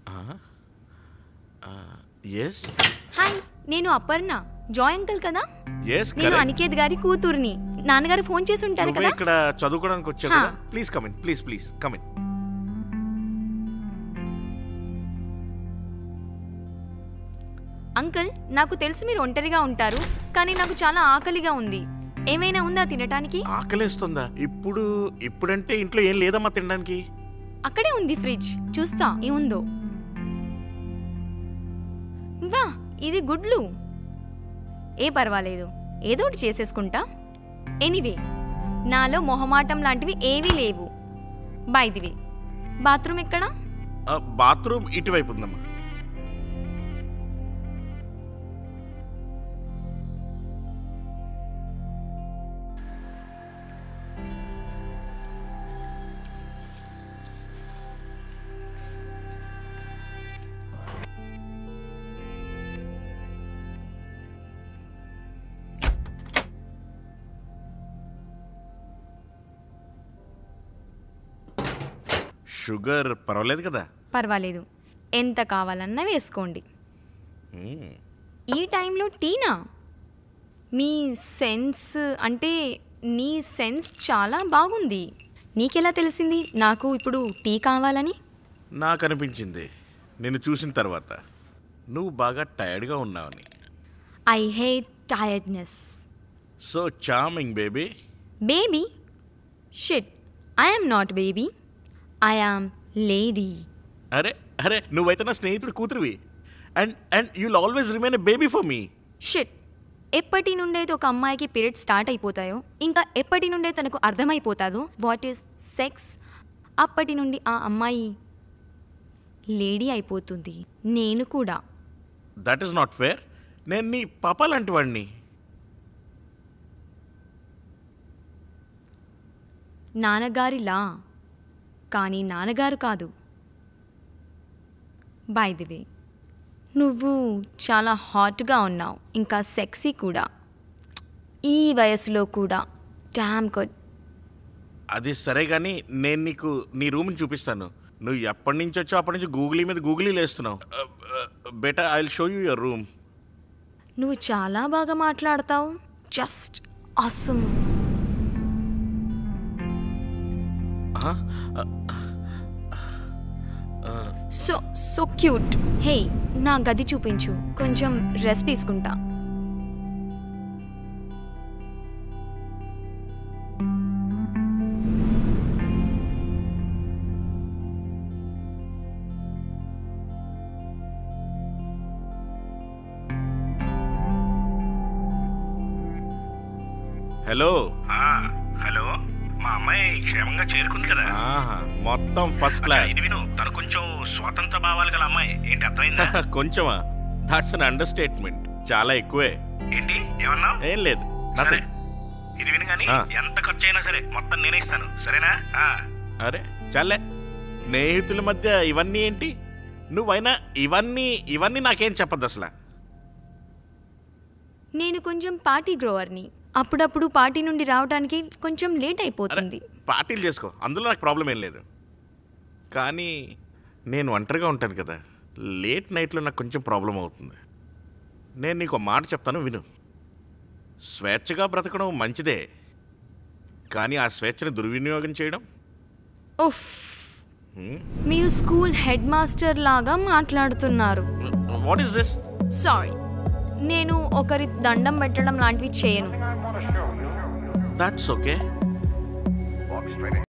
Yes hi నేను Aparna Joy uncle కదా yes నేను అనికేత్ గారి కూతుర్ని నాన్నగారు ఫోన్ చేసి ఉంటారు నువ్వే కదా ఇక్కడ చదువుకోవడానికి వచ్చావు హా. కదా please come in please please come in uncle నాకు తెలుసు మీరు ఒంటరిగా ఉంటారు కానీ నాకు చాలా ఆకలిగా ఉంది ఏమైనా ఉందా తినటానికి ఆకలేస్తుందా ఇప్పుడు ఇప్పుడంటే ఇంట్లో ఏం లేదమ్మా తినడానికి అక్కడే ఉంది ఫ్రిడ్జ్ చూస్తా ఏముందో వా ఇది గుడ్లు ఏ పర్వాలేదు ఏదో ఒకటి చేసేసుకుంటా ఎనీవే నాలో మొహమాటం లాంటివి ఏవీ లేవు బైదివే బాత్రూమ్ ఎక్కడా ఆ, బాత్రూమ్ ఇటువైపు ఉందమ్మా షుగర్ పర్వాలేదు కదా పర్వాలేదు ఎంత కావాలన్నా వేసుకోండి మ్మ్. ఈ టైంలో టీనా మీ సెన్స్ అంటే నీ సెన్స్ చాలా బాగుంది నీకెలా తెలిసింది నాకు ఇప్పుడు టీ కావాలని నాకు అనిపించింది నిన్ను చూసిన తర్వాత నువ్వు బాగా టైర్డ్గా ఉన్నావని ఐ హేట్ టైర్డ్నెస్ so charming baby baby shit I am not baby I am lady అరే అరే నువ్వైతే నా స్నేహితుడు కూతురువి and and you'll always remain a baby for me shit ఎప్పటి నుండైతే ఒక అమ్మాయికి పీరియడ్ స్టార్ట్ అయిపోతాయో ఇంకా ఎప్పటి నుండే తనకు అర్థమైపోతాదో వాట్ ఈస్ సెక్స్ అప్పటి నుండి ఆ అమ్మాయి లేడీ అయిపోతుంది నేను కూడా దట్ ఈస్ నాట్ ఫేర్ నేను నీ పాప లాంటి వాడిని నాన్నగారిలా కానీ నాన్నగారు కాదు బై ది వే నువ్వు చాలా హాట్గా ఉన్నావు ఇంకా సెక్సీ కూడా ఈ వయసులో కూడా డామ్ గుడ్ అది సరే కానీ నేను నీకు నీ రూమ్ని చూపిస్తాను నువ్వు ఎప్పటి నుంచి వచ్చావు అప్పటి నుంచి గూగులీ మీద గూగులీ లేస్తున్నావు better I will show you your room నువ్వు చాలా బాగా మాట్లాడతావు just awesome so so cute hey నా గది చూపించు కొంచెం రెస్ట్ తీసుకుంటా హలో హలో మా అమ్మాయి క్షేమంగా చేరుకుంది కదా ఆహా, మొత్తం ఫస్ట్ అచ్చా, క్లాస్ ఇది విను తను కొంచెం స్వాతంత్ర భావాలు గల అమ్మాయి ఏంటి అర్థమైందా కొంచెమా దాట్స్ అన్ అండర్ స్టేట్మెంట్ చాలా ఎక్కువే ఏంటి ఏమన్నావు ఏం లేదు సరే నథింగ్ ఇది విను కానీ ఆ. ఎంత ఖర్చు అయినా సరే మొత్తం నేనే ఇస్తాను సరేనా ఆ. అరే చల్లే స్నేహితుల మధ్య ఇవన్నీ ఏంటి నువ్వైనా ఇవన్నీ ఇవన్నీ నాకేం చెప్పద్దు అసలు నేను కొంచెం పార్టీ గ్రోవర్ని అప్పుడప్పుడు పార్టీ నుండి రావడానికి కొంచెం లేట్ అయిపోతుంది పార్టీలు చేసుకో అందులో నాకు ప్రాబ్లం ఏం లేదు కానీ నేను ఒంటరిగా ఉంటాను కదా లేట్ నైట్లో నాకు కొంచెం ప్రాబ్లం అవుతుంది నేను నీకు ఒక మాట చెప్తాను విను స్వేచ్ఛగా బ్రతకడం మంచిదే కానీ ఆ స్వేచ్ఛని దుర్వినియోగం చేయడం ఉఫ్ మీరు స్కూల్ హెడ్ మాస్టర్ లాగా మాట్లాడుతున్నారు వాట్ ఈస్ దిస్ సారీ నేను ఒకరి దండం పెట్టడం లాంటివి చేయను దట్స్ ఓకే